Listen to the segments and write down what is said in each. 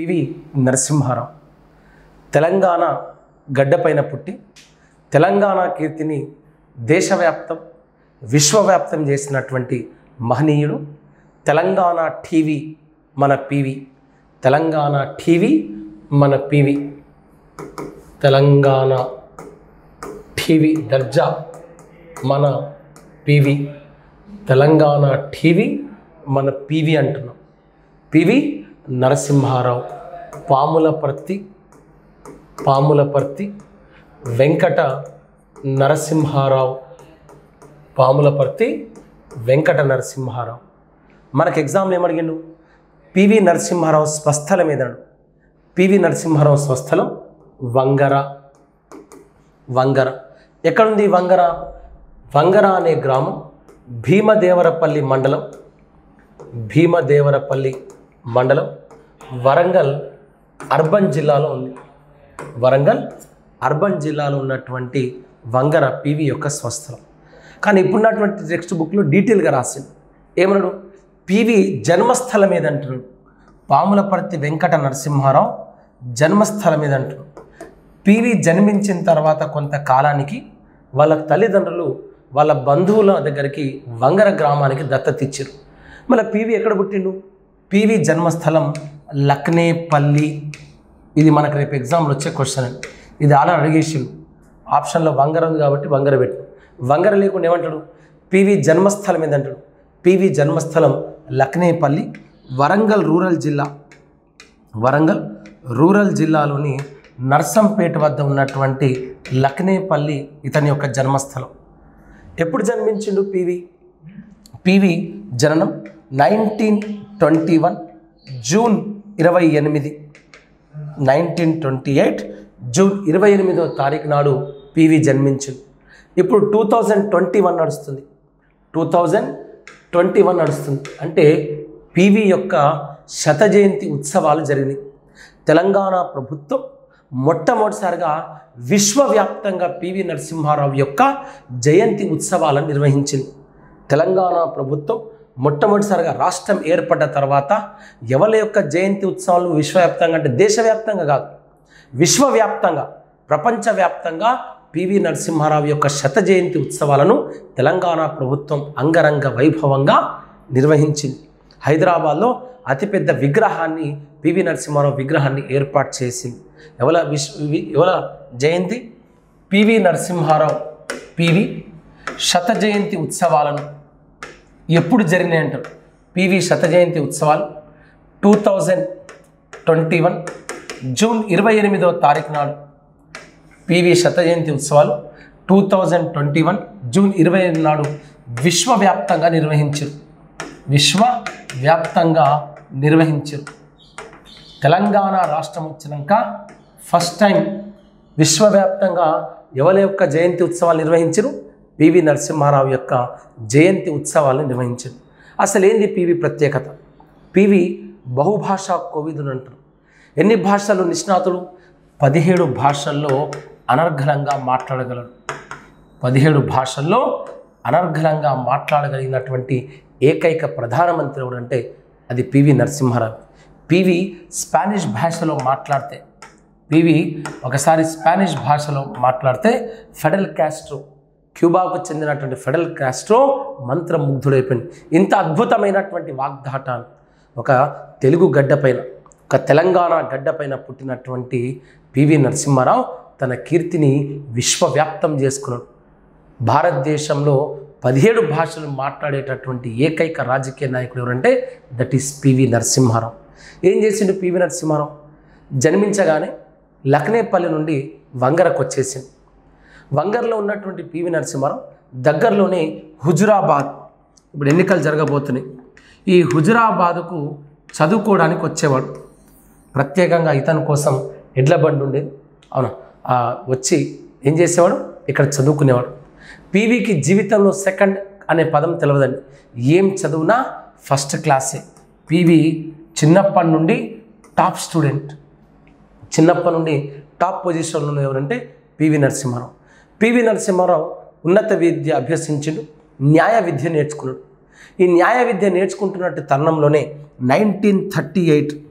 PV Narasimha Rao Telangana గడ్డపైన పుట్టి తెలంగాణ కీర్తిని దేశవ్యాప్తం విశ్వవ్యాప్తం చేసినటువంటి మహనీయుడు తెలంగాణ టీవీ మన పివి తెలంగాణ టీవీ మన పివి తెలంగాణ టీవీ దర్జా మన పివి తెలంగాణ టీవీ మన పివి అంటున్నాం పివి నరసింహారావు పాములపర్తి పాములపర్తి వెంకట నరసింహారావు పాములపర్తి వెంకట నరసింహారావు మనకు ఎగ్జామ్లో ఏమడిగిండు పివి నరసింహారావు స్వస్థలం ఏదన్నాడు పివి నరసింహారావు స్వస్థలం వంగర వంగర ఎక్కడుంది ఈ వంగర వంగర అనే గ్రామం భీమదేవరపల్లి మండలం భీమదేవరపల్లి మండలం వరంగల్ అర్బన్ జిల్లాలో ఉంది వరంగల్ అర్బన్ జిల్లాలో ఉన్నటువంటి వంగర పివి యొక్క స్వస్థలం కానీ ఇప్పుడున్నటువంటి టెక్స్ట్ బుక్లో డీటెయిల్గా రాసింది ఏమన్నాడు పివి జన్మస్థలం ఏదంటున్నాడు పాములపర్తి వెంకట నరసింహారావు జన్మస్థలం ఏదంటున్నాడు పివి జన్మించిన తర్వాత కొంతకాలానికి వాళ్ళ తల్లిదండ్రులు వాళ్ళ బంధువుల దగ్గరికి వంగర గ్రామానికి దత్తత ఇచ్చారు మళ్ళీ పివి ఎక్కడ పుట్టిండు పివి జన్మస్థలం లక్నేపల్లి ఇది మనకు రేపు ఎగ్జామ్లో వచ్చే క్వశ్చన్ అండి ఇది అలా అడిగేసిండు ఆప్షన్లో వంగర ఉంది కాబట్టి వంగర పెట్టు వంగర లేకుండా ఏమంటాడు పివి జన్మస్థలం ఏందంటాడు పివి జన్మస్థలం లక్నేపల్లి వరంగల్ రూరల్ జిల్లా వరంగల్ రూరల్ జిల్లాలోని నర్సంపేట వద్ద ఉన్నటువంటి లక్నేపల్లి ఇతని యొక్క జన్మస్థలం ఎప్పుడు జన్మించిండు పివి పివి జననం నైన్టీన్ ట్వంటీ వన్ జూన్ ఇరవై ఎనిమిది నైన్టీన్ ట్వంటీ ఎయిట్ జూన్ ఇరవై ఎనిమిదో తారీఖు నాడు పివి జన్మించింది ఇప్పుడు టూ థౌజండ్ ట్వంటీ వన్ నడుస్తుంది టూ థౌజండ్ ట్వంటీ వన్ నడుస్తుంది అంటే పివి యొక్క శత జయంతి ఉత్సవాలు జరిగినాయి తెలంగాణ ప్రభుత్వం మొట్టమొదటిసారిగా విశ్వవ్యాప్తంగా పివి నరసింహారావు యొక్క జయంతి ఉత్సవాలను నిర్వహించింది తెలంగాణ ప్రభుత్వం మొట్టమొదటిసారిగా రాష్ట్రం ఏర్పడ్డ తర్వాత ఎవరి యొక్క జయంతి ఉత్సవాలు విశ్వవ్యాప్తంగా అంటే దేశవ్యాప్తంగా కాదు విశ్వవ్యాప్తంగా ప్రపంచవ్యాప్తంగా పివి నరసింహారావు యొక్క శత జయంతి ఉత్సవాలను తెలంగాణ ప్రభుత్వం అంగరంగ వైభవంగా నిర్వహించింది హైదరాబాద్లో అతిపెద్ద విగ్రహాన్ని పివి నరసింహారావు విగ్రహాన్ని ఏర్పాటు చేసింది ఎవల విశ్వ వి- ఎవల జయంతి పివి నరసింహారావు పివి శత జయంతి ఉత్సవాలను ఎప్పుడు జరిగినాయి అంటారు పివి శత జయంతి ఉత్సవాలు two thousand twenty one June ఇరవై ఎనిమిదవ తారీఖు నాడు పివి శత జయంతి ఉత్సవాలు two thousand twenty one June ఇరవై ఎనిమిది నాడు విశ్వవ్యాప్తంగా నిర్వహించారు విశ్వవ్యాప్తంగా నిర్వహించారు తెలంగాణ రాష్ట్రం వచ్చినాక ఫస్ట్ టైం విశ్వవ్యాప్తంగా ఎవరి యొక్క జయంతి ఉత్సవాలు నిర్వహించరు పివి నరసింహారావు యొక్క జయంతి ఉత్సవాలను నిర్వహించారు అసలు ఏంది పివి ప్రత్యేకత పివి బహుభాషా కోవిదుడు అంటారు ఎన్ని భాషలు నిష్ణాతులు పదిహేడు భాషల్లో అనర్ఘలంగా మాట్లాడగలరు పదిహేడు భాషల్లో అనర్ఘలంగా మాట్లాడగలిగినటువంటి ఏకైక ప్రధానమంత్రి ఎవరంటే అది పివి నరసింహారావు పివి స్పానిష్ భాషలో మాట్లాడితే పివి ఒకసారి స్పానిష్ భాషలో మాట్లాడితే ఫెడల్ క్యాస్ట్రో క్యూబాకు చెందినటువంటి ఫెడల్ క్యాస్ట్రో మంత్రముగ్ధుడైపోయింది ఇంత అద్భుతమైనటువంటి వాగ్దాటాన్ని ఒక తెలుగు గడ్డపైన ఒక తెలంగాణ గడ్డపైన పుట్టినటువంటి పివి నరసింహారావు తన కీర్తిని విశ్వవ్యాప్తం చేసుకున్నాడు భారతదేశంలో పదిహేడు భాషలు మాట్లాడేటటువంటి ఏకైక రాజకీయ నాయకుడు ఎవరంటే దట్ ఈస్ పివి నరసింహారావు ఏం చేసిండు పివి నరసింహారావు జన్మించగానే లక్నేపల్లి నుండి వంగరకు వచ్చేసింది వంగర్లో ఉన్నటువంటి పివి నరసింహారావు దగ్గరలోనే హుజురాబాద్ ఇప్పుడు ఎన్నికలు జరగబోతున్నాయి ఈ హుజురాబాదుకు చదువుకోవడానికి వచ్చేవాడు ప్రత్యేకంగా ఇతని కోసం ఎడ్ల బండి ఉండేది అవునా ఆ వచ్చి ఏం చేసేవాడు ఇక్కడ చదువుకునేవాడు పీవీకి జీవితంలో సెకండ్ అనే పదం తెలియదండి ఏం చదువునా ఫస్ట్ క్లాసే పీవీ చిన్నప్పటి నుండి టాప్ స్టూడెంట్ చిన్నప్పటి నుండి టాప్ పొజిషన్లో ఉన్న ఎవరంటే పివి నరసింహారావు పివి నరసింహారావు ఉన్నత విద్య అభ్యసించిండు న్యాయ విద్య నేర్చుకున్నాడు ఈ న్యాయ విద్య నేర్చుకుంటున్నట్టు తరుణంలోనే nineteen thirty eight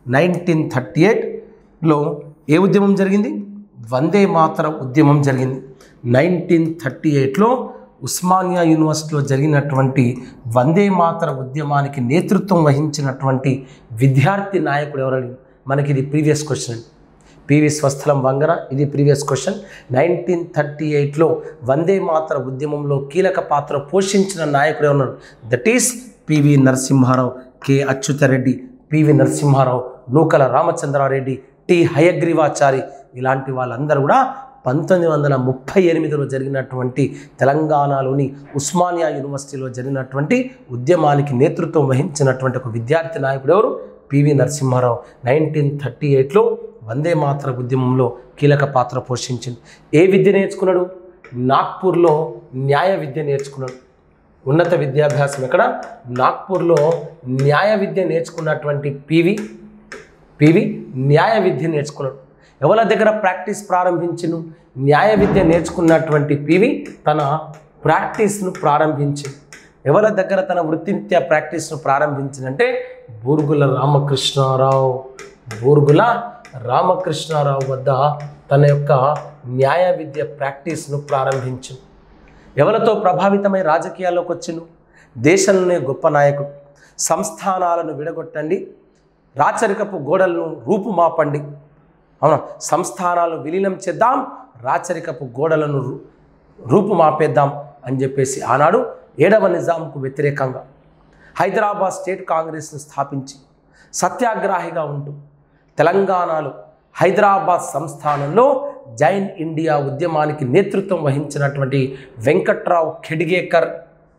nineteen thirty ఎయిట్లో ఏ ఉద్యమం జరిగింది వందే మాతర ఉద్యమం జరిగింది నైన్టీన్ థర్టీ ఎయిట్లో ఉస్మానియా యూనివర్సిటీలో జరిగినటువంటి వందే మాతర ఉద్యమానికి నేతృత్వం వహించినటువంటి విద్యార్థి నాయకుడు ఎవరని మనకి ఇది ప్రీవియస్ క్వశ్చన్ అండి పివి స్వస్థలం వంగర ఇది ప్రీవియస్ క్వశ్చన్ నైన్టీన్ థర్టీ ఎయిట్లో వందే మాతర ఉద్యమంలో కీలక పాత్ర పోషించిన నాయకుడు ఎవరున్నారు that is PV Narasimha Rao K Achyuta Reddy PV Narasimha Rao Nukala Ramachandra Reddy T Hayagrivachari ఇలాంటి వాళ్ళందరూ కూడా పంతొమ్మిది వందల ముప్పై ఎనిమిదిలో జరిగినటువంటి తెలంగాణలోని ఉస్మానియా యూనివర్సిటీలో జరిగినటువంటి ఉద్యమానికి నేతృత్వం వహించినటువంటి ఒక విద్యార్థి నాయకుడు ఎవరు పివి నరసింహారావు నైన్టీన్ థర్టీ ఎయిట్లో వందే మాతర ఉద్యమంలో కీలక పాత్ర పోషించింది ఏ విద్య నేర్చుకున్నాడు నాగ్పూర్లో న్యాయ విద్య నేర్చుకున్నాడు ఉన్నత విద్యాభ్యాసం ఎక్కడ నాగ్పూర్లో న్యాయ విద్య నేర్చుకున్నటువంటి పివి పివి న్యాయ విద్య నేర్చుకున్నాడు ఎవరి దగ్గర ప్రాక్టీస్ ప్రారంభించను న్యాయ విద్య నేర్చుకున్నటువంటి పివి తన ప్రాక్టీస్ను ప్రారంభించింది ఎవరి దగ్గర తన వృత్తినిత్య ప్రాక్టీస్ను ప్రారంభించిందంటే బూర్గుల రామకృష్ణారావు బూర్గుల రామకృష్ణారావు వద్ద తన యొక్క న్యాయ విద్య ప్రాక్టీస్ను ప్రారంభించింది ఎవరితో ప్రభావితమై రాజకీయాల్లోకి వచ్చిను దేశంలోనే గొప్ప నాయకుడు సంస్థానాలను విడగొట్టండి రాచరికపు గోడలను రూపుమాపండి అవునా సంస్థానాలను విలీనం చేద్దాం రాచరికపు గోడలను రూ- రూపుమాపేద్దాం అని చెప్పేసి ఆనాడు ఏడవ నిజాంకు వ్యతిరేకంగా హైదరాబాద్ స్టేట్ కాంగ్రెస్ను స్థాపించి సత్యాగ్రాహిగా ఉంటూ తెలంగాణలో హైదరాబాద్ సంస్థానంలో జైన్ ఇండియా ఉద్యమానికి నేతృత్వం వహించినటువంటి వెంకట్రావు ఖెడిగేకర్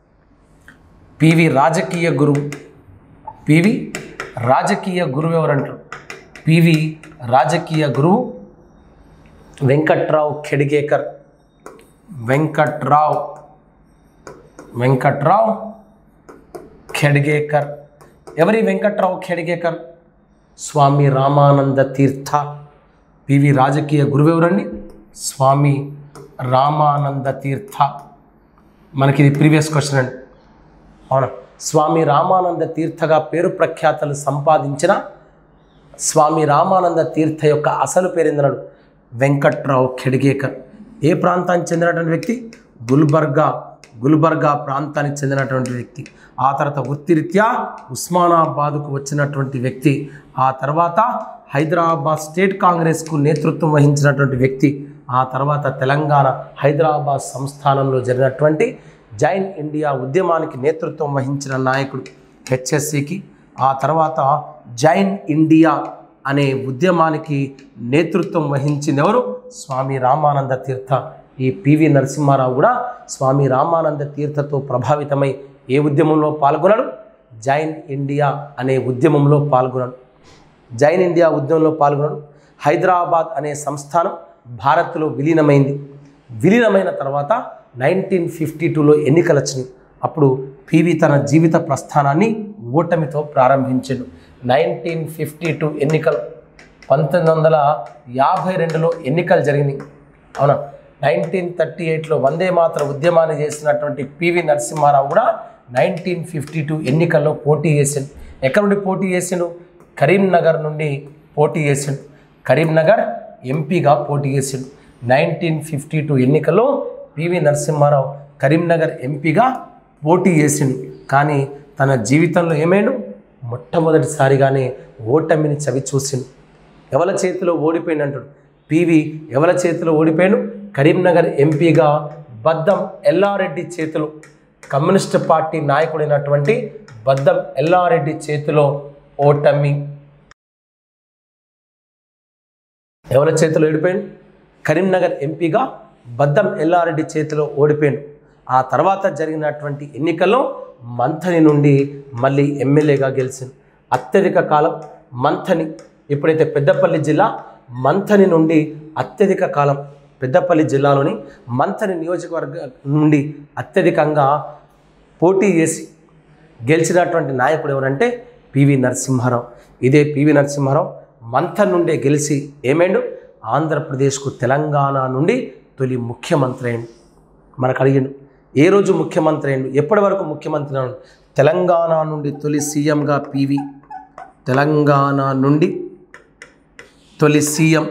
పివి రాజకీయ గురువు పివి రాజకీయ గురువు ఎవరంటారు పివి రాజకీయ గురువు వెంకట్రావు ఖెడిగేకర్ వెంకట్రావు వెంకట్రావు ఖెడ్గేకర్ ఎవరి వెంకట్రావు ఖెడ్గేకర్ స్వామి రామానంద తీర్థ పివి రాజకీయ గురువు ఎవరండి స్వామి రామానంద తీర్థ మనకి ఇది ప్రీవియస్ క్వశ్చన్ అండి అవునా స్వామి రామానంద తీర్థగా పేరు ప్రఖ్యాతలు సంపాదించిన స్వామి రామానంద తీర్థ యొక్క అసలు పేరేందన్నాడు వెంకట్రావు ఖెడ్గేకర్ ఏ ప్రాంతానికి చెందినటువంటి వ్యక్తి గుల్బర్గా గుల్బర్గా ప్రాంతానికి చెందినటువంటి వ్యక్తి ఆ తర్వాత వృత్తిరీత్యా ఉస్మానాబాద్కు వచ్చినటువంటి వ్యక్తి ఆ తర్వాత హైదరాబాద్ స్టేట్ కాంగ్రెస్కు నేతృత్వం వహించినటువంటి వ్యక్తి ఆ తర్వాత తెలంగాణ హైదరాబాద్ సంస్థానంలో జరిగినటువంటి జైన్ ఇండియా ఉద్యమానికి నేతృత్వం వహించిన నాయకుడు హెచ్ఎస్సికి ఆ తర్వాత జైన్ ఇండియా అనే ఉద్యమానికి నేతృత్వం వహించింది ఎవరు స్వామి రామానంద తీర్థ ఈ పివి నరసింహారావు కూడా స్వామి రామానంద తీర్థతో ప్రభావితమై ఏ ఉద్యమంలో పాల్గొన్నాడు జైన్ ఇండియా అనే ఉద్యమంలో పాల్గొన్నాడు జైన్ ఇండియా ఉద్యమంలో పాల్గొన్నాడు హైదరాబాద్ అనే సంస్థానం భారత్లో విలీనమైంది విలీనమైన తర్వాత నైన్టీన్ ఫిఫ్టీ టూలో ఎన్నికలు వచ్చినాయి అప్పుడు పివి తన జీవిత ప్రస్థానాన్ని ఓటమితో ప్రారంభించాడు నైన్టీన్ ఫిఫ్టీ టూ ఎన్నికలు పంతొమ్మిది వందల యాభై రెండులో ఎన్నికలు జరిగినాయి అవునా నైన్టీన్ థర్టీ ఎయిట్లో వందే మాతర ఉద్యమాన్ని చేసినటువంటి పివి నరసింహారావు కూడా నైన్టీన్ ఫిఫ్టీ టూ ఎన్నికల్లో పోటీ చేసిండు ఎక్కడ నుండి పోటీ చేసిండు కరీంనగర్ నుండి పోటీ చేసిండు కరీంనగర్ ఎంపీగా పోటీ చేసిండు నైన్టీన్ ఫిఫ్టీ టూ ఎన్నికల్లో పివి నరసింహారావు కరీంనగర్ ఎంపీగా పోటీ చేసిండు కానీ తన జీవితంలో ఏమైండు మొట్టమొదటిసారిగానే ఓటమిని చవి చూసిండు ఎవల చేతిలో ఓడిపోయిండు అంటాడు పివి ఎవల చేతిలో ఓడిపోయాడు కరీంనగర్ ఎంపీగా బద్దం ఎల్లారెడ్డి చేతిలో కమ్యూనిస్ట్ పార్టీ నాయకుడైనటువంటి బద్దం ఎల్లారెడ్డి చేతిలో ఓటమి ఎవరి చేతిలో ఓడిపోయాడు కరీంనగర్ ఎంపీగా బద్దం ఎల్లారెడ్డి చేతిలో ఓడిపోయాడు ఆ తర్వాత జరిగినటువంటి ఎన్నికల్లో మంథని నుండి మళ్ళీ ఎమ్మెల్యేగా గెలిచింది అత్యధిక కాలం మంథని ఎప్పుడైతే పెద్దపల్లి జిల్లా మంథని నుండి అత్యధిక కాలం పెద్దపల్లి జిల్లాలోని మంథని నియోజకవర్గ నుండి అత్యధికంగా పోటీ చేసి గెలిచినటువంటి నాయకుడు ఎవరంటే పివి నరసింహారావు ఇదే పివి నరసింహారావు మంథన్ నుండే గెలిచి ఏమైండు ఆంధ్రప్రదేశ్కు తెలంగాణ నుండి తొలి ముఖ్యమంత్రి అయిండు మనకు అడిగిండు ఏ రోజు ముఖ్యమంత్రి అయిండు ఎప్పటి వరకు ముఖ్యమంత్రి అయ్యిండు తెలంగాణ నుండి తొలి సీఎంగా పివి తెలంగాణ నుండి తొలి సీఎం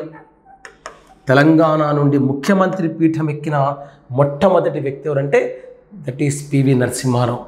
తెలంగాణ నుండి ముఖ్యమంత్రి పీఠం ఎక్కిన మొట్టమొదటి వ్యక్తి ఎవరంటే దట్ ఈస్ పివి నరసింహారావు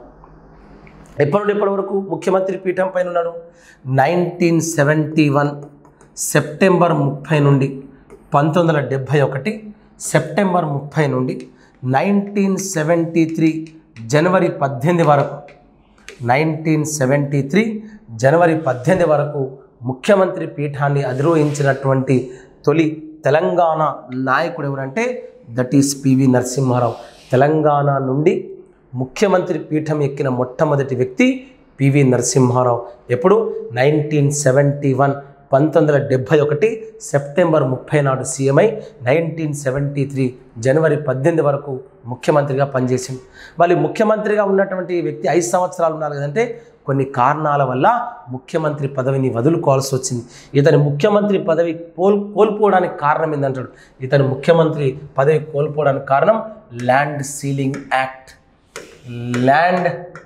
ఎప్పటి నుండి ఎప్పటి వరకు ముఖ్యమంత్రి పీఠం పైన ఉన్నాడు నైన్టీన్ సెవెంటీ వన్ సెప్టెంబర్ ముప్పై నుండి పంతొమ్మిది వందల డెబ్భై ఒకటి సెప్టెంబర్ ముప్పై నుండి నైన్టీన్ సెవెంటీ త్రీ జనవరి పద్దెనిమిది వరకు నైన్టీన్ సెవెంటీ త్రీ జనవరి పద్దెనిమిది వరకు ముఖ్యమంత్రి పీఠాన్ని అధిరోహించినటువంటి తొలి తెలంగాణ నాయకుడు ఎవరంటే దట్ ఈస్ పివి నరసింహారావు తెలంగాణ నుండి ముఖ్యమంత్రి పీఠం ఎక్కిన మొట్టమొదటి వ్యక్తి పివి నరసింహారావు ఎప్పుడు నైన్టీన్ సెవెంటీ వన్ పంతొమ్మిది వందల డెబ్భై ఒకటి సెప్టెంబర్ ముప్పై నాడు సీఎంఐ నైన్టీన్ సెవెంటీ త్రీ జనవరి పద్దెనిమిది వరకు ముఖ్యమంత్రిగా పనిచేసింది మళ్ళీ ముఖ్యమంత్రిగా ఉన్నటువంటి వ్యక్తి ఐదు సంవత్సరాలు ఉన్నారు కదంటే కొన్ని కారణాల వల్ల ముఖ్యమంత్రి పదవిని వదులుకోవాల్సి వచ్చింది ఇతని ముఖ్యమంత్రి పదవి కోల్ కోల్పోవడానికి కారణం ఏంటంటాడు ఇతని ముఖ్యమంత్రి పదవి కోల్పోవడానికి కారణం ల్యాండ్ సీలింగ్ యాక్ట్ ల్యాండ్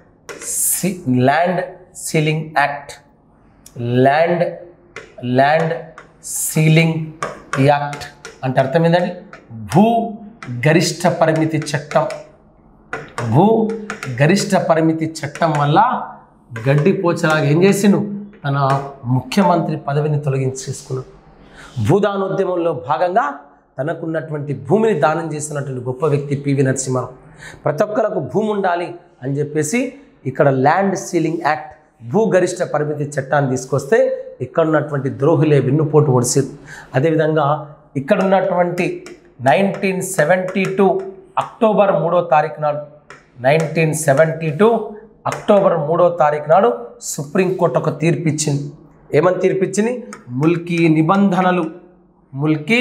సి land ceiling act land land ceiling act అంటే అర్థం ఏంటండి భూ గరిష్ట పరిమితి చట్టం భూ గరిష్ట పరిమితి చట్టం వల్ల గడ్డి పోచలాగా ఏం చేసిండు తన ముఖ్యమంత్రి పదవిని తొలగించేసుకున్నాడు భూదానోద్యమంలో భాగంగా తనకున్నటువంటి భూమిని దానం చేస్తున్నటువంటి గొప్ప వ్యక్తి పివి నరసింహారావు ప్రతి ఒక్కరికి భూమి ఉండాలి అని చెప్పేసి ఇక్కడ ల్యాండ్ సీలింగ్ యాక్ట్ భూగరిష్ట పరిమితి చట్టాన్ని తీసుకొస్తే ఇక్కడ ఉన్నటువంటి ద్రోహులే వెన్నుపోటు ఒడిసారు అదేవిధంగా ఇక్కడ ఉన్నటువంటి నైన్టీన్ సెవెంటీ టూ అక్టోబర్ మూడో తారీఖు నాడు నైన్టీన్ సెవెంటీ టూ అక్టోబర్ మూడో తారీఖు నాడు సుప్రీంకోర్టు ఒక తీర్పు ఇచ్చింది ఏమని తీర్పు ఇచ్చింది ముల్కీ నిబంధనలు ముల్కీ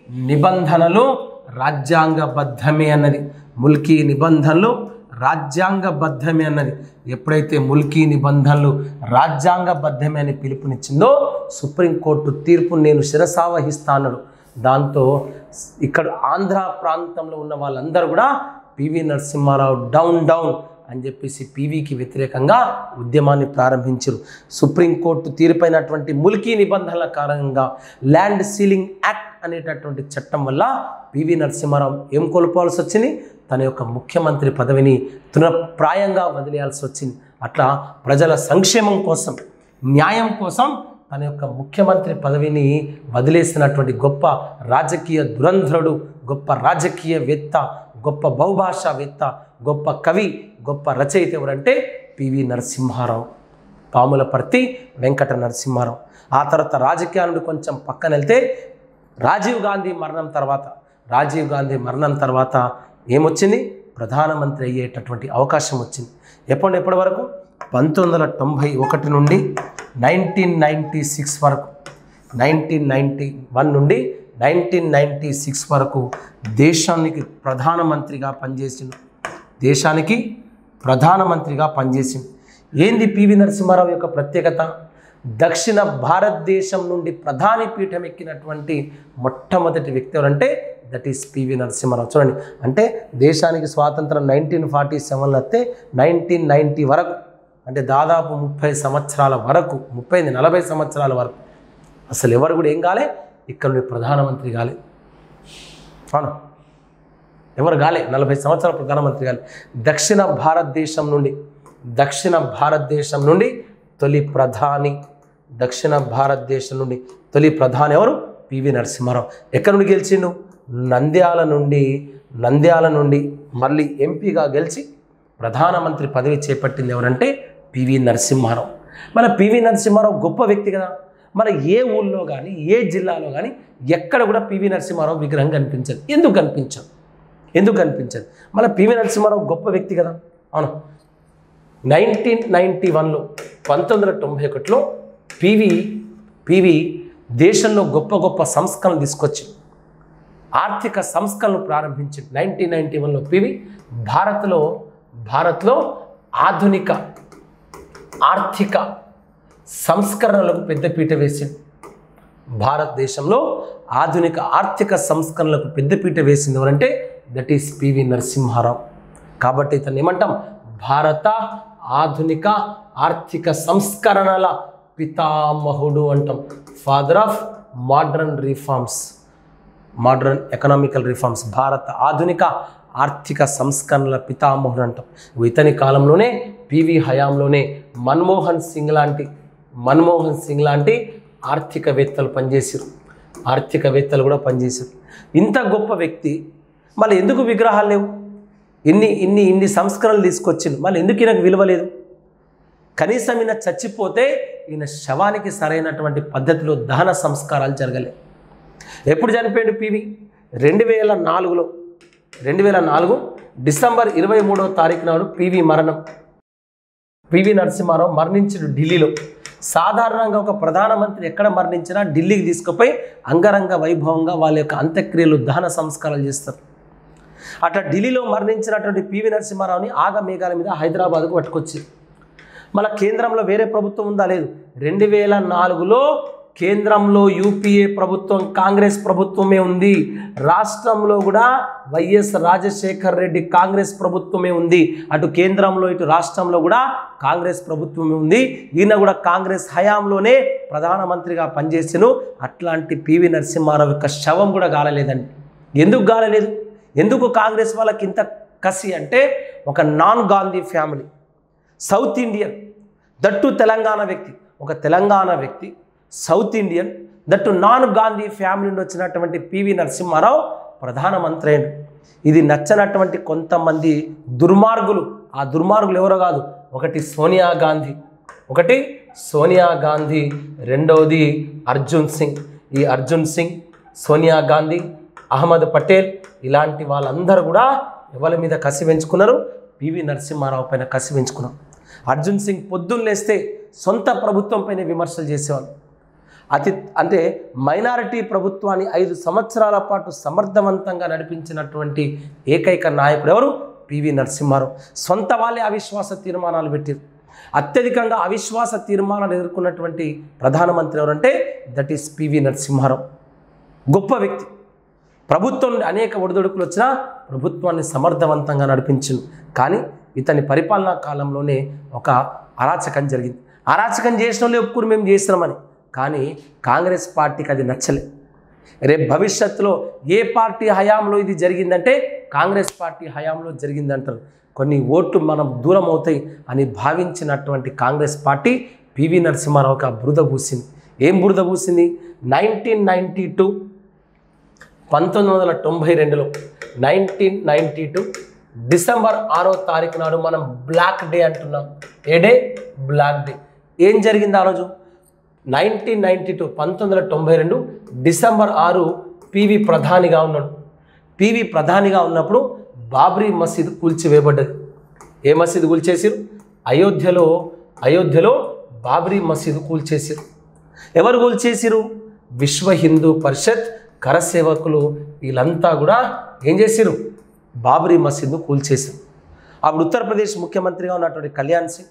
నిబంధనలు రాజ్యాంగబద్ధమే అన్నది ముల్కీ నిబంధనలు రాజ్యాంగబద్ధమే అన్నది ఎప్పుడైతే ముల్కీ నిబంధనలు రాజ్యాంగబద్ధమే అని పిలుపునిచ్చిందో సుప్రీంకోర్టు తీర్పు నేను శిరసావహిస్తా అన్నాడు దాంతో ఇక్కడ ఆంధ్ర ప్రాంతంలో ఉన్న వాళ్ళందరూ కూడా పివి నరసింహారావు డౌన్ డౌన్ అని చెప్పేసి పీవీకి వ్యతిరేకంగా ఉద్యమాన్ని ప్రారంభించారు సుప్రీంకోర్టు తీర్పైనటువంటి ముల్కీ నిబంధనల కారణంగా ల్యాండ్ సీలింగ్ యాక్ట్ అనేటటువంటి చట్టం వల్ల పివి నరసింహారావు ఏం కోల్పోవాల్సి వచ్చింది తన యొక్క ముఖ్యమంత్రి పదవిని తృణప్రాయంగా వదిలేయాల్సి వచ్చింది అట్లా ప్రజల సంక్షేమం కోసం న్యాయం కోసం తన యొక్క ముఖ్యమంత్రి పదవిని వదిలేసినటువంటి గొప్ప రాజకీయ దురంధరుడు గొప్ప రాజకీయవేత్త గొప్ప బహుభాషావేత్త గొప్ప కవి గొప్ప రచయిత ఎవరంటే పివి నరసింహారావు పాములపర్తి వెంకట నరసింహారావు ఆ తర్వాత రాజకీయాల నుండి కొంచెం పక్కన వెళ్తే రాజీవ్ గాంధీ మరణం తర్వాత రాజీవ్ గాంధీ మరణం తర్వాత ఏమొచ్చింది ప్రధానమంత్రి అయ్యేటటువంటి అవకాశం వచ్చింది ఎప్పటి ఎప్పటి వరకు పంతొమ్మిది వందల తొంభై ఒకటి నుండి నైన్టీన్ నైంటీ సిక్స్ వరకు నైన్టీన్ నైంటీ వన్ నుండి నైన్టీన్ నైంటీ సిక్స్ వరకు దేశానికి ప్రధానమంత్రిగా పనిచేసిండు దేశానికి ప్రధానమంత్రిగా పనిచేసింది ఏంది పివి నరసింహారావు యొక్క ప్రత్యేకత దక్షిణ భారతదేశం నుండి ప్రధాని పీఠం ఎక్కినటువంటి మొట్టమొదటి వ్యక్తి ఎవరంటే దట్ ఈస్ పివి నరసింహారావు చూడండి అంటే దేశానికి స్వాతంత్రం నైన్టీన్ ఫార్టీ సెవెన్లో వస్తే నైన్టీన్ నైంటీ వరకు అంటే దాదాపు ముప్పై సంవత్సరాల వరకు ముప్పై నలభై సంవత్సరాల వరకు అసలు ఎవరు కూడా ఏం కాలే ఇక్కడ నుండి ప్రధానమంత్రి కాలే అవునా ఎవరు కాలే నలభై సంవత్సరాల ప్రధానమంత్రి కాలే దక్షిణ భారతదేశం నుండి దక్షిణ భారతదేశం నుండి తొలి ప్రధాని దక్షిణ భారతదేశం నుండి తొలి ప్రధాని ఎవరు పివి నరసింహారావు ఎక్కడి నుండి గెలిచిండు నంద్యాల నుండి నంద్యాల నుండి మళ్ళీ ఎంపీగా గెలిచి ప్రధానమంత్రి పదవి చేపట్టింది ఎవరంటే పివి నరసింహారావు మన పివి నరసింహారావు గొప్ప వ్యక్తి కదా మన ఏ ఊళ్ళో కానీ ఏ జిల్లాలో కానీ ఎక్కడ కూడా పివి నరసింహారావు విగ్రహం కనిపించదు ఎందుకు కనిపించదు ఎందుకు కనిపించదు మన పివి నరసింహారావు గొప్ప వ్యక్తి కదా అవును నైన్టీన్ నైంటీ వన్లో పంతొమ్మిది వందల తొంభై ఒకటిలో పివి పివి దేశంలో గొప్ప గొప్ప సంస్కరణలు తీసుకొచ్చి ఆర్థిక సంస్కరణలు ప్రారంభించింది నైన్టీన్ నైంటీ వన్లో పివి భారత్లో భారత్లో ఆధునిక ఆర్థిక సంస్కరణలకు పెద్దపీట వేసింది భారతదేశంలో ఆధునిక ఆర్థిక సంస్కరణలకు పెద్దపీట వేసింది ఎవరంటే దట్ ఈస్ పివి నరసింహారావు కాబట్టి ఇతను ఏమంటాం భారత ఆధునిక ఆర్థిక సంస్కరణల పితామహుడు అంటాం father of modern reforms modern economical reforms భారత ఆధునిక ఆర్థిక సంస్కరణల పితామహుడు అంటాం ఇతని కాలంలోనే పివి హయాంలోనే మన్మోహన్ సింగ్ లాంటి మన్మోహన్ సింగ్ లాంటి ఆర్థికవేత్తలు పనిచేసారు ఆర్థికవేత్తలు కూడా పనిచేశారు ఇంత గొప్ప వ్యక్తి మళ్ళీ ఎందుకు విగ్రహాలు లేవు ఇన్ని ఇన్ని ఇన్ని సంస్కరణలు తీసుకొచ్చింది మళ్ళీ ఎందుకు ఈయనకు విలువ లేదు కనీసం ఈయన చచ్చిపోతే ఈయన శవానికి సరైనటువంటి పద్ధతిలో దహన సంస్కారాలు జరగలేదు ఎప్పుడు చనిపోయాడు పివి రెండు వేల నాలుగులో రెండు వేల నాలుగు డిసెంబర్ ఇరవై మూడవ తారీఖు నాడు పివి మరణం పివి నరసింహారావు మరణించిన ఢిల్లీలో సాధారణంగా ఒక ప్రధానమంత్రి ఎక్కడ మరణించినా ఢిల్లీకి తీసుకుపోయి అంగరంగ వైభవంగా వాళ్ళ యొక్క అంత్యక్రియలు దహన సంస్కారాలు చేస్తారు అట్లా ఢిల్లీలో మరణించినటువంటి పివి నరసింహారావుని ఆగ మేఘాల మీద హైదరాబాద్కు పట్టుకొచ్చి మళ్ళీ కేంద్రంలో వేరే ప్రభుత్వం ఉందా లేదు రెండు వేల నాలుగులో కేంద్రంలో యూపీఏ ప్రభుత్వం కాంగ్రెస్ ప్రభుత్వమే ఉంది రాష్ట్రంలో కూడా వైఎస్ రాజశేఖర్ రెడ్డి కాంగ్రెస్ ప్రభుత్వమే ఉంది అటు కేంద్రంలో ఇటు రాష్ట్రంలో కూడా కాంగ్రెస్ ప్రభుత్వమే ఉంది ఈయన కూడా కాంగ్రెస్ హయాంలోనే ప్రధానమంత్రిగా పనిచేసాను అట్లాంటి పివి నరసింహారావు యొక్క శవం కూడా గాలలేదండి ఎందుకు గాలలేదు ఎందుకు కాంగ్రెస్ వాళ్ళకి ఇంత కసి అంటే ఒక non Gandhi family south Indian that Telangana వ్యక్తి ఒక తెలంగాణ వ్యక్తి south Indian that non Gandhi family నుండి వచ్చినటువంటి పివి నరసింహారావు ప్రధానమంత్రి అయ్యాడు ఇది నచ్చనటువంటి కొంతమంది దుర్మార్గులు ఆ దుర్మార్గులు ఎవరో కాదు ఒకటి సోనియా గాంధీ ఒకటి సోనియా గాంధీ రెండవది అర్జున్ సింగ్ ఈ అర్జున్ సింగ్ సోనియా గాంధీ అహ్మద్ పటేల్ ఇలాంటి వాళ్ళందరూ కూడా ఎవరి మీద కసి పెంచుకున్నారు పివి నరసింహారావు పైన కసి పెంచుకున్నారు అర్జున్ సింగ్ పొద్దున్న లేస్తే సొంత ప్రభుత్వం పైన విమర్శలు చేసేవాళ్ళు అతి అంటే మైనారిటీ ప్రభుత్వాన్ని ఐదు సంవత్సరాల పాటు సమర్థవంతంగా నడిపించినటువంటి ఏకైక నాయకుడు ఎవరు పివి నరసింహారావు సొంత వాళ్ళే అవిశ్వాస తీర్మానాలు పెట్టారు అత్యధికంగా అవిశ్వాస తీర్మానాలు ఎదుర్కొన్నటువంటి ప్రధానమంత్రి ఎవరంటే దట్ ఈస్ పివి నరసింహారావు గొప్ప వ్యక్తి ప్రభుత్వం నుండి అనేక ఒడిదొడుకులు వచ్చినా ప్రభుత్వాన్ని సమర్థవంతంగా నడిపించింది కానీ ఇతని పరిపాలనా కాలంలోనే ఒక అరాచకం జరిగింది అరాచకం చేసిన వాళ్ళు ఒప్పుకుని మేము చేసినామని కానీ కాంగ్రెస్ పార్టీకి అది నచ్చలే రేపు భవిష్యత్తులో ఏ పార్టీ హయాంలో ఇది జరిగిందంటే కాంగ్రెస్ పార్టీ హయాంలో జరిగిందంటారు కొన్ని ఓట్లు మనం దూరం అవుతాయి అని భావించినటువంటి కాంగ్రెస్ పార్టీ పివి నరసింహారావుకి ఆ బురద పూసింది ఏం బురద పూసింది నైన్టీన్ నైంటీ టూ పంతొమ్మిది వందల తొంభై రెండులో నైన్టీన్ నైంటీ టూ డిసెంబర్ ఆరో తారీఖు నాడు మనం బ్లాక్ డే అంటున్నాం ఏ డే బ్లాక్ డే ఏం జరిగింది ఆ రోజు నైన్టీన్ నైంటీ టూ పంతొమ్మిది వందల తొంభై రెండు డిసెంబర్ ఆరు పివి ప్రధానిగా ఉన్నాడు పివి ప్రధానిగా ఉన్నప్పుడు బాబ్రీ మసీద్ కూల్చివేయబడ్డది ఏ మసీదు కూల్చేసారు అయోధ్యలో అయోధ్యలో బాబ్రీ మసీదు కూల్చేసారు ఎవరు కూల్చేసిరు విశ్వ హిందూ పరిషత్ కరసేవకులు వీళ్ళంతా కూడా ఏం చేసిరు బాబ్రీ మసీద్ను కూల్చేసారు అప్పుడు ఉత్తరప్రదేశ్ ముఖ్యమంత్రిగా ఉన్నటువంటి కళ్యాణ్ సింగ్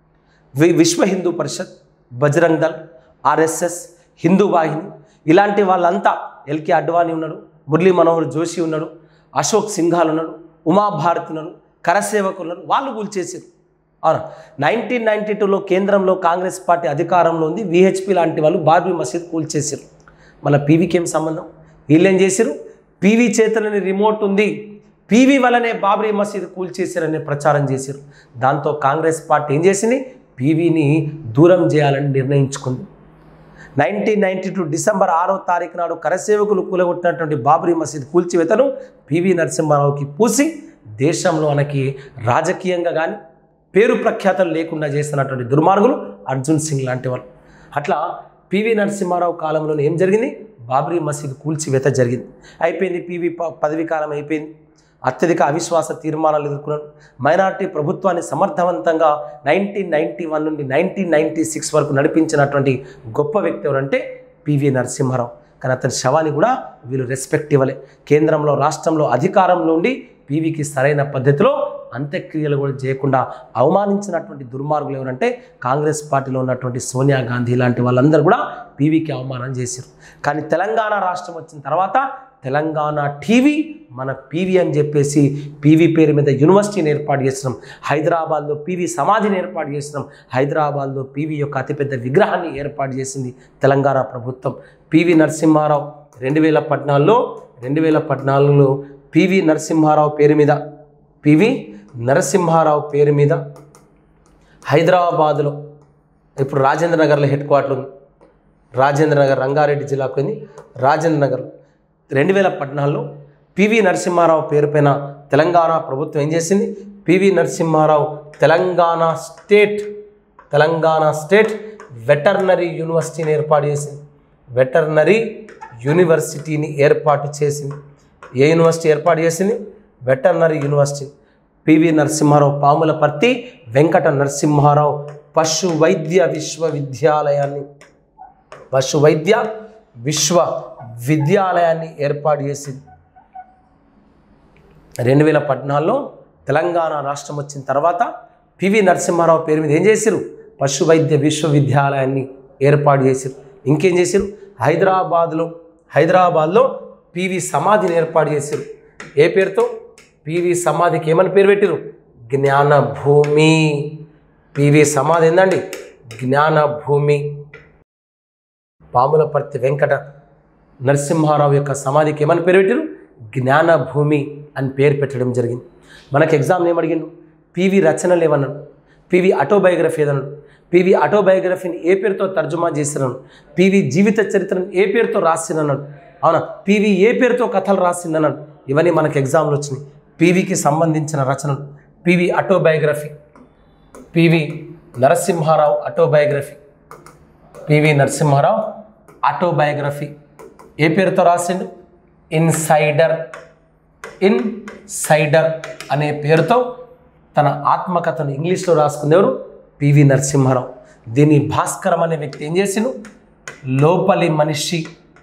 వి విశ్వ హిందూ పరిషత్ బజరంగ్ దళ్ ఆర్ఎస్ఎస్ హిందూ వాహిని ఇలాంటి వాళ్ళంతా ఎల్కే అడ్వాణి ఉన్నాడు మురళీ మనోహర్ జోషి ఉన్నాడు అశోక్ సింఘాల్ ఉన్నాడు ఉమాభారత్ ఉన్నారు కరసేవకులు ఉన్నారు వాళ్ళు కూల్చేసారు అవునా నైన్టీన్ నైన్టీ టూలో కేంద్రంలో కాంగ్రెస్ పార్టీ అధికారంలో ఉంది విహెచ్పి లాంటి వాళ్ళు బార్బీ మసీద్ కూల్చేసారు మళ్ళీ పీవీకి ఏం సంబంధం వీళ్ళు ఏం చేశారు పీవీ చేతులని రిమోట్ ఉంది పీవీ వల్లనే బాబ్రీ మసీద్ కూల్చేశారని ప్రచారం చేశారు దాంతో కాంగ్రెస్ పార్టీ ఏం చేసింది పీవీని దూరం చేయాలని నిర్ణయించుకుంది నైన్టీన్ నైన్టీ టూ డిసెంబర్ ఆరో తారీఖు నాడు కరసేవకులు కూలగొట్టినటువంటి బాబ్రీ మసీద్ కూల్చివేతను పివి నరసింహారావుకి పూసి దేశంలో మనకి రాజకీయంగా కానీ పేరు ప్రఖ్యాతలు లేకుండా చేస్తున్నటువంటి దుర్మార్గులు అర్జున్ సింగ్ లాంటి వాళ్ళు అట్లా పివి నరసింహారావు కాలంలో ఏం జరిగింది బాబ్రీ మసీద్ కూల్చివేత జరిగింది అయిపోయింది పివి ప- పదవీ కాలం అయిపోయింది అత్యధిక అవిశ్వాస తీర్మానాలు ఎదుర్కొన్నాడు మైనార్టీ ప్రభుత్వాన్ని సమర్థవంతంగా నైన్టీన్ నైన్టీ వన్ నుండి నైన్టీన్ నైన్టీ సిక్స్ వరకు నడిపించినటువంటి గొప్ప వ్యక్తి ఎవరంటే పివి నరసింహారావు కానీ అతని శవాన్ని కూడా వీళ్ళు రెస్పెక్ట్ ఇవ్వలే కేంద్రంలో రాష్ట్రంలో అధికారంలో ఉండి పీవీకి సరైన పద్ధతిలో అంత్యక్రియలు కూడా చేయకుండా అవమానించినటువంటి దుర్మార్గులు ఎవరంటే కాంగ్రెస్ పార్టీలో ఉన్నటువంటి సోనియా గాంధీ లాంటి వాళ్ళందరూ కూడా పీవీకి అవమానం చేశారు కానీ తెలంగాణ రాష్ట్రం వచ్చిన తర్వాత తెలంగాణ టీవీ మన పీవీ అని చెప్పేసి పీవీ పేరు మీద యూనివర్సిటీని ఏర్పాటు చేసినాం హైదరాబాద్లో పీవీ సమాధిని ఏర్పాటు చేసినాం హైదరాబాద్లో పీవీ యొక్క అతిపెద్ద విగ్రహాన్ని ఏర్పాటు చేసింది తెలంగాణ ప్రభుత్వం పివి నరసింహారావు రెండు వేల పద్నాలుగులో రెండు వేల పద్నాలుగులో పివి నరసింహారావు పేరు మీద పివి నరసింహారావు పేరు మీద హైదరాబాదులో ఇప్పుడు రాజేంద్ర నగర్లో హెడ్ క్వార్టర్ ఉంది రాజేంద్ర నగర్ రంగారెడ్డి జిల్లాకు ఉంది రాజేంద్ర నగర్ రెండు వేల పద్నాలుగులో పివి నరసింహారావు పేరు పైన తెలంగాణ ప్రభుత్వం ఏం చేసింది PV Narasimha Rao Telangana state Telangana state veterinary యూనివర్సిటీని ఏర్పాటు చేసింది వెటర్నరీ యూనివర్సిటీని ఏర్పాటు చేసింది ఏ యూనివర్సిటీ ఏర్పాటు చేసింది వెటర్నరీ యూనివర్సిటీ పివి నరసింహారావు పాములపర్తి వెంకట నరసింహారావు పశు వైద్య విశ్వవిద్యాలయాన్ని పశు వైద్య విశ్వ విద్యాలయాన్ని ఏర్పాటు చేసింది రెండు వేల పద్నాలుగులో తెలంగాణ రాష్ట్రం వచ్చిన తర్వాత పివి నరసింహారావు పేరు మీద ఏం చేశారు పశు వైద్య విశ్వవిద్యాలయాన్ని ఏర్పాటు చేశారు ఇంకేం చేశారు హైదరాబాద్లో హైదరాబాద్లో పివి సమాధిని ఏర్పాటు చేశారు ఏ పేరుతో పివి సమాధికి ఏమని పేరు పెట్టారు జ్ఞానభూమి పివి సమాధి ఏందండి జ్ఞానభూమి పాములపర్తి వెంకట నరసింహారావు యొక్క సమాధికి ఏమని పేరు పెట్టారు జ్ఞానభూమి అని పేరు పెట్టడం జరిగింది మనకి ఎగ్జామ్ ఏమడిగిండు పివి రచనలు ఏమన్నాడు పివి ఆటోబయోగ్రఫీ ఏదన్నాడు పివి ఆటోబయోగ్రఫీని ఏ పేరుతో తర్జుమా చేసినాడు పివి జీవిత చరిత్రను ఏ పేరుతో రాసినన్నాడు అవునా పివి ఏ పేరుతో కథలు రాసిందన్నాడు ఇవన్నీ మనకి ఎగ్జామ్లు వచ్చినాయి పివికి సంబంధించిన రచనలు PV autobiography PV Narasimha Rao autobiography PV Narasimha Rao autobiography ఏ పేరుతో రాసిండు ఇన్సైడర్ ఇన్ సైడర్ అనే పేరుతో తన ఆత్మకథను ఇంగ్లీష్లో రాసుకుంది ఎవరు పివి నరసింహారావు దీన్ని భాస్కరం అనే వ్యక్తి ఏం చేసిండు లోపలి మనిషి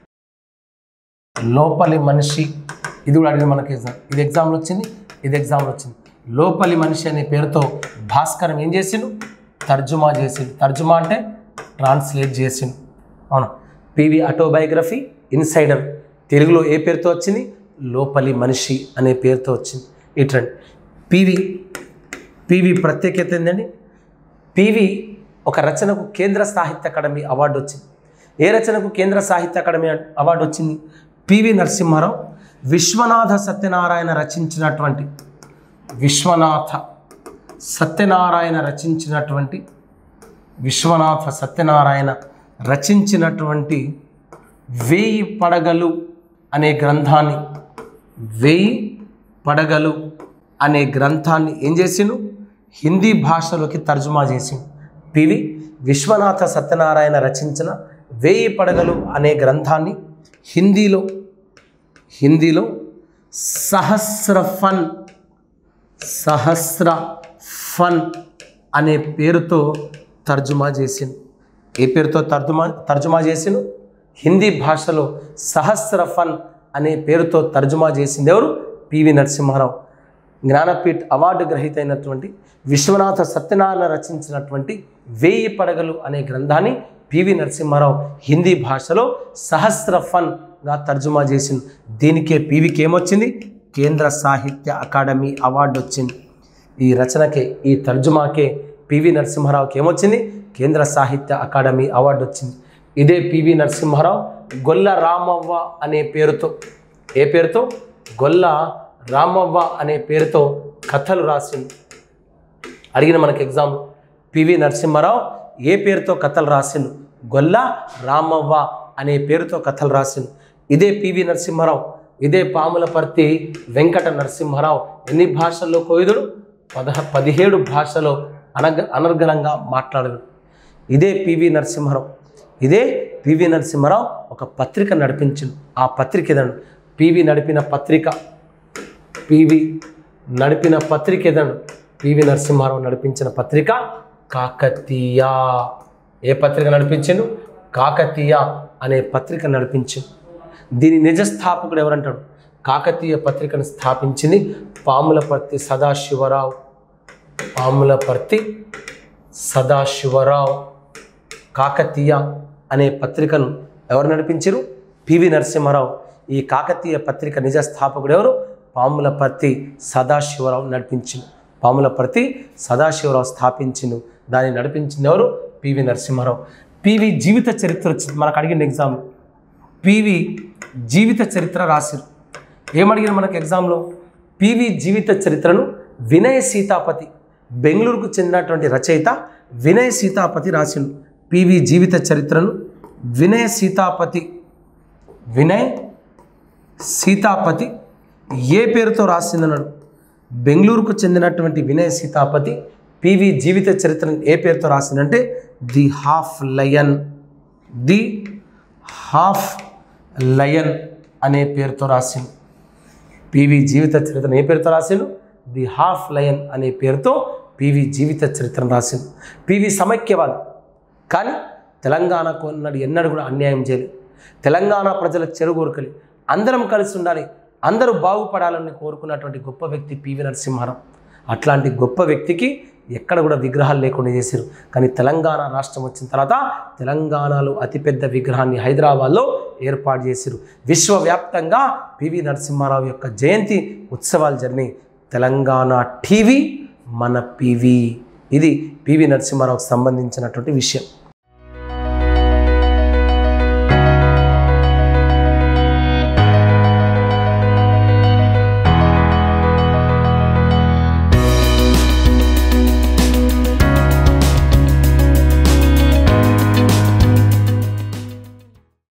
లోపలి మనిషి ఇది కూడా అడిగింది మనకి ఎగ్జామ్ ఇది ఎగ్జామ్లో వచ్చింది ఇది ఎగ్జామ్లో వచ్చింది లోపలి మనిషి అనే పేరుతో భాస్కరం ఏం చేసిండు తర్జుమా చేసిండు తర్జుమా అంటే ట్రాన్స్లేట్ చేసిండు అవును పివి ఆటోబయోగ్రఫీ ఇన్సైడర్ తెలుగులో ఏ పేరుతో వచ్చింది లోపలి మనిషి అనే పేరుతో వచ్చింది ఇట్రండి పివి పివి ప్రత్యేకత ఏంటండి పివి ఒక రచనకు కేంద్ర సాహిత్య అకాడమీ అవార్డు వచ్చింది ఏ రచనకు కేంద్ర సాహిత్య అకాడమీ అవార్డు వచ్చింది పివి నరసింహారావు విశ్వనాథ సత్యనారాయణ రచించినటువంటి విశ్వనాథ సత్యనారాయణ రచించినటువంటి విశ్వనాథ సత్యనారాయణ రచించినటువంటి వేయి పడగలు అనే గ్రంథాన్ని వేయి పడగలు అనే గ్రంథాన్ని ఏం చేసిండు హిందీ భాషలోకి తర్జుమా చేసిండు పివి విశ్వనాథ సత్యనారాయణ రచించిన వేయి పడగలు అనే గ్రంథాన్ని హిందీలో హిందీలో సహస్ర ఫన్ సహస్ర ఫన్ అనే పేరుతో తర్జుమా చేసిండు ఏ పేరుతో తర్జుమా తర్జుమా చేసిండు హిందీ భాషలో సహస్ర ఫన్ అనే పేరుతో తర్జుమా చేసింది ఎవరు పివి నరసింహారావు జ్ఞానపీఠ్ అవార్డు గ్రహీత అయినటువంటి విశ్వనాథ సత్యనారాయణ రచించినటువంటి వేయి పడగలు అనే గ్రంథాన్ని పివి నరసింహారావు హిందీ భాషలో సహస్ర ఫన్గా తర్జుమా చేసింది దీనికే పివికి ఏమొచ్చింది కేంద్ర సాహిత్య అకాడమీ అవార్డు వచ్చింది ఈ రచనకే ఈ తర్జుమాకే పివి నరసింహారావుకి ఏమొచ్చింది కేంద్ర సాహిత్య అకాడమీ అవార్డు వచ్చింది ఇదే పివి నరసింహారావు గొల్ల రామవ్వ అనే పేరుతో ఏ పేరుతో గొల్ల రామవ్వ అనే పేరుతో కథలు రాసింది అడిగిన మనకి ఎగ్జామ్ పివి నరసింహారావు ఏ పేరుతో కథలు రాసిండు గొల్ల రామవ్వ అనే పేరుతో కథలు రాసిండు ఇదే పివి నరసింహారావు ఇదే పాములపర్తి వెంకట నరసింహారావు ఎన్ని భాషల్లో కోయిదుడు పదహ పదిహేడు భాషలో అనగ అనర్గళంగా మాట్లాడదు ఇదే పివి నరసింహారావు ఇదే పివి నరసింహారావు ఒక పత్రిక నడిపించింది ఆ పత్రిక ఏదండు పివి నడిపిన పత్రిక పివి నడిపిన పత్రిక ఏదండు పివి నరసింహారావు నడిపించిన పత్రిక కాకతీయ ఏ పత్రిక నడిపించిండు కాకతీయ అనే పత్రిక నడిపించింది దీని నిజ స్థాపకుడు ఎవరంటాడు కాకతీయ పత్రికను స్థాపించింది పాములపర్తి సదాశివరావు పాములపర్తి సదాశివరావు కాకతీయ అనే పత్రికను ఎవరు నడిపించారు పివి నరసింహారావు ఈ కాకతీయ పత్రిక నిజ స్థాపకుడు ఎవరు పాములపర్తి సదాశివరావు నడిపించింది పాములపర్తి సదాశివరావు స్థాపించిండు దాన్ని నడిపించింది ఎవరు పివి నరసింహారావు పివి జీవిత చరిత్ర వచ్చింది మనకు అడిగిన ఎగ్జామ్ పివి జీవిత చరిత్ర రాసిరు ఏమడిగిన మనకు ఎగ్జామ్లో పివి జీవిత చరిత్రను వినయ సీతాపతి బెంగళూరుకు చెందినటువంటి రచయిత వినయ సీతాపతి రాసిండు పివి జీవిత చరిత్రను వినయ సీతాపతి వినయ్ సీతాపతి ఏ పేరుతో రాసిందన్నాడు బెంగళూరుకు చెందినటువంటి వినయ్ సీతాపతి పివి జీవిత చరిత్రను ఏ పేరుతో రాసిందంటే the Half Lion the Half Lion అనే పేరుతో రాసింది పివి జీవిత చరిత్రను ఏ పేరుతో రాసిండు ది హాఫ్ లయన్ అనే పేరుతో పివి జీవిత చరిత్రను రాసిండు పివి సమైక్యవాది కానీ తెలంగాణకు అన్నాడు ఎన్నడూ కూడా అన్యాయం చేయలేదు తెలంగాణ ప్రజల చెరుగోరుకలి అందరం కలిసి ఉండాలి అందరూ బాగుపడాలని కోరుకున్నటువంటి గొప్ప వ్యక్తి పివి నరసింహారావు అట్లాంటి గొప్ప వ్యక్తికి ఎక్కడ కూడా విగ్రహాలు లేకుండా చేశారు కానీ తెలంగాణ రాష్ట్రం వచ్చిన తర్వాత తెలంగాణలో అతిపెద్ద విగ్రహాన్ని హైదరాబాద్లో ఏర్పాటు చేశారు విశ్వవ్యాప్తంగా పివి నరసింహారావు యొక్క జయంతి ఉత్సవాలు జరిగినాయి తెలంగాణ టీవీ మన పివి ఇది పివి నరసింహారావుకు సంబంధించినటువంటి విషయం